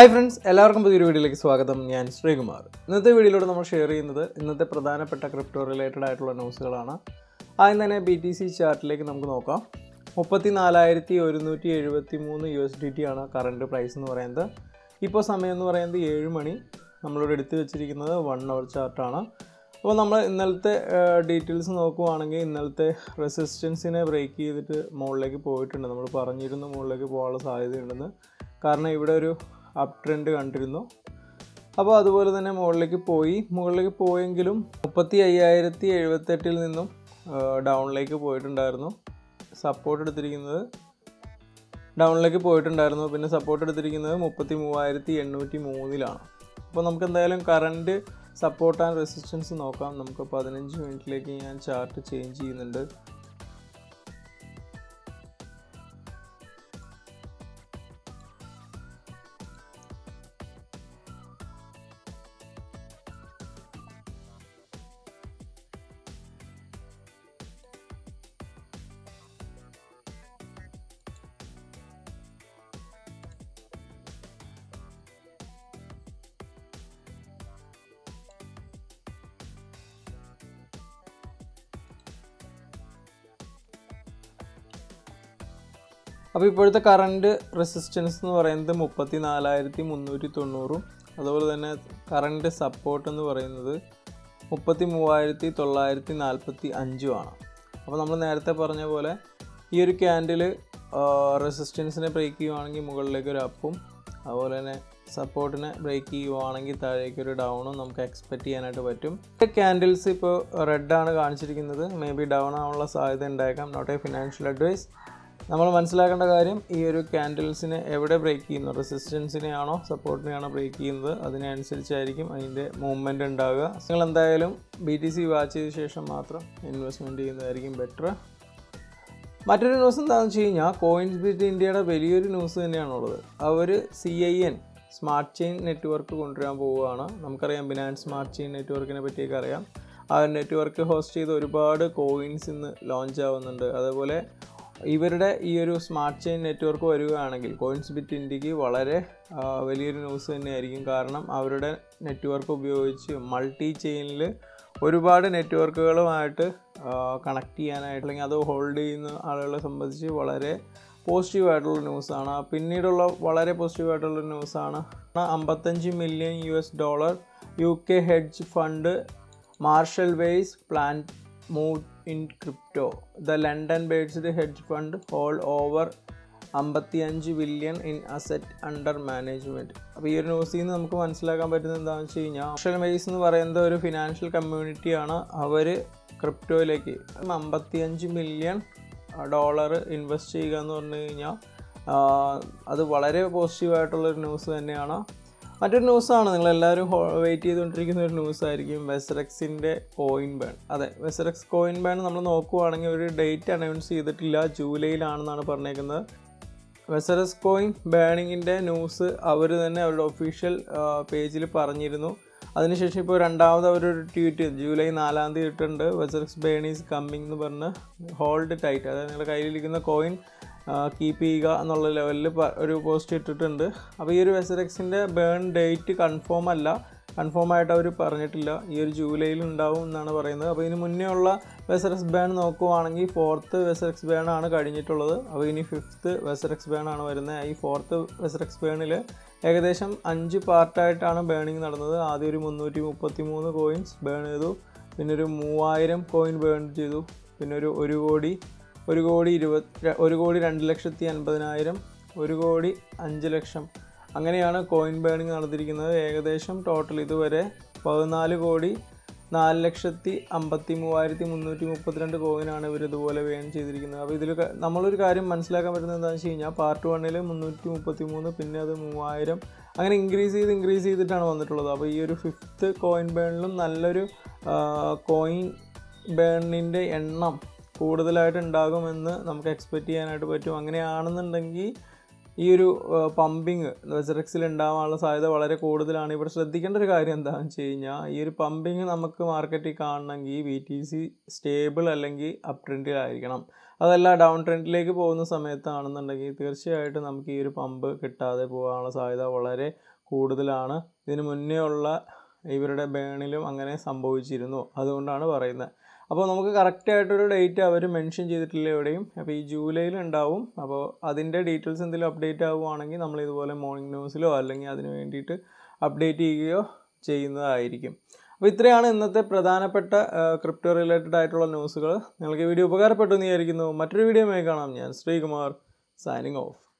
hi friends എല്ലാവർക്കും പുതിയൊരു വീഡിയോയിലേക്ക് സ്വാഗതം ഞാൻ ശ്രീകുമാർ ഇന്നത്തെ വീഡിയോയിലൂടെ നമ്മൾ ഷെയർ ചെയ്യുന്നത് ഇന്നത്തെ പ്രധാനപ്പെട്ട ക്രിപ്റ്റോ റിലേറ്റഡ് ആയിട്ടുള്ള ന്യൂസുകളാണ് ആദ്യം തന്നെ ബി ടി സി ചാർട്ടിലേക്ക് നമുക്ക് നോക്കാം മുപ്പത്തി നാലായിരത്തി ഒരുന്നൂറ്റി എഴുപത്തി മൂന്ന് യു എസ് ഡി ടി ആണ് കറണ്ട് പ്രൈസ് എന്ന് പറയുന്നത് ഇപ്പോൾ സമയം എന്ന് പറയുന്നത് ഏഴ് മണി നമ്മളിവിടെ എടുത്തു വെച്ചിരിക്കുന്നത് വൺ അവർ ചാർട്ടാണ് അപ്പോൾ നമ്മൾ ഇന്നലത്തെ ഡീറ്റെയിൽസ് നോക്കുവാണെങ്കിൽ ഇന്നലത്തെ റെസിസ്റ്റൻസിനെ ബ്രേക്ക് ചെയ്തിട്ട് മുകളിലേക്ക് പോയിട്ടുണ്ട് നമ്മൾ പറഞ്ഞിരുന്നു മുകളിലേക്ക് പോകാനുള്ള സാധ്യതയുണ്ടെന്ന് കാരണം ഇവിടെ ഒരു അപ് ട്രെൻഡ് കണ്ടിരുന്നു അപ്പോൾ അതുപോലെ തന്നെ മുകളിലേക്ക് പോയി മുകളിലേക്ക് പോയെങ്കിലും മുപ്പത്തി അയ്യായിരത്തി എഴുപത്തെട്ടിൽ നിന്നും ഡൗണിലേക്ക് പോയിട്ടുണ്ടായിരുന്നു സപ്പോർട്ട് എടുത്തിരിക്കുന്നത് ഡൗണിലേക്ക് പോയിട്ടുണ്ടായിരുന്നു പിന്നെ സപ്പോർട്ട് എടുത്തിരിക്കുന്നത് മുപ്പത്തി മൂവായിരത്തി എണ്ണൂറ്റി മൂന്നിലാണ് അപ്പോൾ നമുക്ക് എന്തായാലും കറണ്ട് സപ്പോർട്ട് ആൻഡ് റെസിസ്റ്റൻസ് നോക്കാം നമുക്ക് പതിനഞ്ച് മിനിറ്റിലേക്ക് ഞാൻ ചാർട്ട് ചേഞ്ച് ചെയ്യുന്നുണ്ട് അപ്പോൾ ഇപ്പോഴത്തെ കറണ്ട് റെസിസ്റ്റൻസ് എന്ന് പറയുന്നത് മുപ്പത്തി നാലായിരത്തി മുന്നൂറ്റി തൊണ്ണൂറും അതുപോലെ തന്നെ കറണ്ട് സപ്പോർട്ട് എന്ന് പറയുന്നത് മുപ്പത്തി മൂവായിരത്തി തൊള്ളായിരത്തി നാൽപ്പത്തി അഞ്ചുമാണ് അപ്പോൾ നമ്മൾ നേരത്തെ പറഞ്ഞ പോലെ ഈ ഒരു ക്യാൻഡിൽ റെസിസ്റ്റൻസിനെ ബ്രേക്ക് ചെയ്യുവാണെങ്കിൽ മുകളിലേക്ക് ഒരു അപ്പും അതുപോലെ തന്നെ സപ്പോർട്ടിനെ ബ്രേക്ക് ചെയ്യുവാണെങ്കിൽ താഴേക്ക് ഒരു ഡൗണും നമുക്ക് എക്സ്പെക്റ്റ് ചെയ്യാനായിട്ട് പറ്റും ക്യാൻഡിൽസ് ഇപ്പോൾ റെഡാണ് കാണിച്ചിരിക്കുന്നത് മേ ബി ഡൗൺ ആവാനുള്ള സാധ്യത ഉണ്ടായേക്കാം നോട്ട് എ ഫിനാൻഷ്യൽ അഡ്വൈസ് നമ്മൾ മനസ്സിലാക്കേണ്ട കാര്യം ഈ ഒരു ക്യാൻഡിൽസിനെ എവിടെ ബ്രേക്ക് ചെയ്യുന്നു റെസിസ്റ്റൻസിനെയാണോ സപ്പോർട്ടിനെയാണോ ബ്രേക്ക് ചെയ്യുന്നത് അതിനനുസരിച്ചായിരിക്കും അതിൻ്റെ മൂവ്മെൻറ്റ് ഉണ്ടാവുക നിങ്ങൾ എന്തായാലും ബി ടി സി വാച്ച് ചെയ്ത ശേഷം മാത്രം ഇൻവെസ്റ്റ്മെൻറ്റ് ചെയ്യുന്നതായിരിക്കും ബെറ്റർ മറ്റൊരു ന്യൂസ് എന്താണെന്ന് വെച്ച് കഴിഞ്ഞാൽ കോയിൻസ് ബിറ്റ് ഇന്ത്യയുടെ വലിയൊരു ന്യൂസ് തന്നെയാണുള്ളത് അവർ C I N smart chain network കൊണ്ടുവരാൻ പോവുകയാണ് നമുക്കറിയാം ബിനാൻസ് സ്മാർട്ട് ചെയിൻ നെറ്റ്വർക്കിനെ പറ്റിയൊക്കെ അറിയാം ആ നെറ്റ്വർക്ക് ഹോസ്റ്റ് ചെയ്ത് ഒരുപാട് കോയിൻസ് ഇന്ന് ലോഞ്ച് ആവുന്നുണ്ട് അതേപോലെ ഇവരുടെ ഈ ഒരു സ്മാർട്ട് ചെയിൻ നെറ്റ്വർക്ക് വരികയാണെങ്കിൽ കോയിൻസ് ബിറ്റ് ഇന്ത്യക്ക് വളരെ വലിയൊരു ന്യൂസ് തന്നെയായിരിക്കും കാരണം അവരുടെ നെറ്റ്വർക്ക് ഉപയോഗിച്ച് മൾട്ടി ചെയിനിൽ ഒരുപാട് നെറ്റ്വർക്കുകളുമായിട്ട് കണക്ട് ചെയ്യാനായിട്ട് അല്ലെങ്കിൽ അത് ഹോൾഡ് ചെയ്യുന്ന ആളുകളെ സംബന്ധിച്ച് വളരെ പോസിറ്റീവായിട്ടുള്ള ന്യൂസാണ് പിന്നീടുള്ള വളരെ പോസിറ്റീവായിട്ടുള്ള ന്യൂസാണ് അമ്പത്തഞ്ച് million U S dollar U K hedge fund Marshall Wace plan move in crypto the London based hedge fund hold over അമ്പത്തിയഞ്ച് billion in asset under management അപ്പോൾ ഈ ഒരു ന്യൂസിൽ നിന്ന് നമുക്ക് മനസ്സിലാക്കാൻ പറ്റുന്നത് എന്താണെന്ന് വെച്ച് കഴിഞ്ഞാൽ മാർഷൽ വേസ് എന്ന് പറയുന്നത് ഒരു ഫിനാൻഷ്യൽ കമ്മ്യൂണിറ്റിയാണ് അവർ ക്രിപ്റ്റോയിലേക്ക് അമ്പത്തിയഞ്ച് മില്യൺ ഡോളർ ഇൻവെസ്റ്റ് ചെയ്യുക എന്ന് പറഞ്ഞു കഴിഞ്ഞാൽ അത് വളരെ പോസിറ്റീവായിട്ടുള്ളൊരു ന്യൂസ് തന്നെയാണ് മറ്റൊരു ന്യൂസാണ് നിങ്ങൾ എല്ലാവരും വെയിറ്റ് ചെയ്തുകൊണ്ടിരിക്കുന്ന ഒരു ന്യൂസ് ആയിരിക്കും വെസറക്സിൻ്റെ കോയിൻ ബാൻ അതെ വെസറക്സ് കോയിൻ ബാൻ നമ്മൾ നോക്കുവാണെങ്കിൽ ഒരു ഡേറ്റ് അനൗൺസ് ചെയ്തിട്ടില്ല ജൂലൈയിലാണെന്നാണ് പറഞ്ഞേക്കുന്നത് വെസറസ് കോയിൻ ബാനിങ്ങിൻ്റെ ന്യൂസ് അവർ തന്നെ അവരുടെ ഒഫീഷ്യൽ പേജിൽ പറഞ്ഞിരുന്നു അതിനുശേഷം ഇപ്പോൾ രണ്ടാമത് അവരൊരു ട്വീറ്റ് ജൂലൈ നാലാം തീയതി ഇട്ടിട്ടുണ്ട് വെസറക്സ് ബേൺ ഈസ് കമ്മിങ് എന്ന് പറഞ്ഞ് ഹോൾഡ് ടൈറ്റ് അതായത് നിങ്ങളുടെ കയ്യിലിരിക്കുന്ന കോയിൻ കീപ്പ് ചെയ്യുക എന്നുള്ള ലെവലിൽ ഒരു പോസ്റ്റ് ഇട്ടിട്ടുണ്ട് അപ്പോൾ ഈ ഒരു വെസറക്സിൻ്റെ ബേൺ ഡേറ്റ് കൺഫേം അല്ല കൺഫേം ആയിട്ട് അവർ പറഞ്ഞിട്ടില്ല ഈ ഒരു ജൂലൈയിൽ ഉണ്ടാവും എന്നാണ് പറയുന്നത് അപ്പോൾ ഇതിന് മുന്നേ ഉള്ള വെസറക്സ് ബാൻ നോക്കുവാണെങ്കിൽ ഫോർത്ത് വെസറക്സ് ബാൻ ആണ് കഴിഞ്ഞിട്ടുള്ളത് അപ്പോൾ ഇനി ഫിഫ്ത്ത് വെസറക്സ് ബാൻ ആണ് വരുന്നത് ഈ ഫോർത്ത് വെസറക്സ് ബാനിൽ ഏകദേശം അഞ്ച് പാർട്ടായിട്ടാണ് ബേണിംഗ് നടന്നത് ആദ്യം ഒരു മുന്നൂറ്റി മുപ്പത്തി മൂന്ന് കോയിൻസ് ബേൺ ചെയ്തു പിന്നെ ഒരു മൂവായിരം കോയിൻ ബേൺ ചെയ്തു പിന്നെ ഒരു ഒരു കോടി ഒരു കോടി ഇരുപത്തി ഒരു കോടി രണ്ട് ലക്ഷത്തി അൻപതിനായിരം ഒരു കോടി അഞ്ച് ലക്ഷം അങ്ങനെയാണ് കോയിൻ ബേണിംഗ് നടന്നിരിക്കുന്നത് ഏകദേശം ടോട്ടൽ ഇതുവരെ പതിനാല് കോടി നാല് ലക്ഷത്തി അമ്പത്തി മൂവായിരത്തി മുന്നൂറ്റി മുപ്പത്തിരണ്ട് കോയിനാണ് ഇവർ ഇതുപോലെ വേൺ ചെയ്തിരിക്കുന്നത് അപ്പോൾ ഇതിൽ നമ്മളൊരു കാര്യം മനസ്സിലാക്കാൻ പറ്റുന്നത് എന്താണെന്ന് വെച്ച് കഴിഞ്ഞാൽ പാർട്ട് വണ്ണിൽ മുന്നൂറ്റി മുപ്പത്തി മൂന്ന് പിന്നെ അത് മൂവായിരം അങ്ങനെ ഇൻക്രീസ് ചെയ്ത് ഇൻക്രീസ് ചെയ്തിട്ടാണ് വന്നിട്ടുള്ളത് അപ്പോൾ ഈ ഒരു ഫിഫ്ത്ത് കോയിൻ ബേണിലും നല്ലൊരു കോയിൻ ബേണിൻ്റെ എണ്ണം കൂടുതലായിട്ട് ഉണ്ടാകുമെന്ന് നമുക്ക് എക്സ്പെക്റ്റ് ചെയ്യാനായിട്ട് പറ്റും അങ്ങനെയാണെന്നുണ്ടെങ്കിൽ ഈ ഒരു പമ്പിങ് വെസറക്സിൽ ഉണ്ടാവാനുള്ള സാധ്യത വളരെ കൂടുതലാണ് ഇവിടെ ശ്രദ്ധിക്കേണ്ട ഒരു കാര്യം എന്താണെന്ന് വെച്ച് കഴിഞ്ഞാൽ ഈ ഒരു പമ്പിങ് നമുക്ക് മാർക്കറ്റിൽ കാണണമെങ്കിൽ ബി ടി സി സ്റ്റേബിൾ അല്ലെങ്കിൽ അപ് ട്രെൻഡിലായിരിക്കണം അതല്ല ഡൗൺ ട്രെൻഡിലേക്ക് പോകുന്ന സമയത്താണെന്നുണ്ടെങ്കിൽ തീർച്ചയായിട്ടും നമുക്ക് ഈ ഒരു പമ്പ് കിട്ടാതെ പോകാനുള്ള സാധ്യത വളരെ കൂടുതലാണ് ഇതിന് മുന്നേ ഉള്ള ഇവരുടെ ബേണിലും അങ്ങനെ സംഭവിച്ചിരുന്നു അതുകൊണ്ടാണ് പറയുന്നത് അപ്പോൾ നമുക്ക് കറക്റ്റായിട്ടൊരു ഡേറ്റ് അവർ മെൻഷൻ ചെയ്തിട്ടില്ല എവിടെയും അപ്പോൾ ഈ ജൂലൈയിൽ ഉണ്ടാവും അപ്പോൾ അതിൻ്റെ ഡീറ്റെയിൽസ് എന്തെങ്കിലും അപ്ഡേറ്റ് ആവുകയാണെങ്കിൽ നമ്മൾ ഇതുപോലെ മോർണിംഗ് ന്യൂസിലോ അല്ലെങ്കിൽ അതിന് വേണ്ടിയിട്ട് അപ്ഡേറ്റ് ചെയ്യുകയോ ചെയ്യുന്നതായിരിക്കും അപ്പോൾ ഇത്രയാണ് ഇന്നത്തെ പ്രധാനപ്പെട്ട ക്രിപ്റ്റോ റിലേറ്റഡ് ആയിട്ടുള്ള ന്യൂസുകൾ നിങ്ങൾക്ക് ഈ വീഡിയോ ഉപകാരപ്പെട്ടു എന്ന് വിചാരിക്കുന്നു മറ്റൊരു വീഡിയോ കാണാം ഞാൻ ശ്രീകുമാർ സൈനിങ് ഓഫ്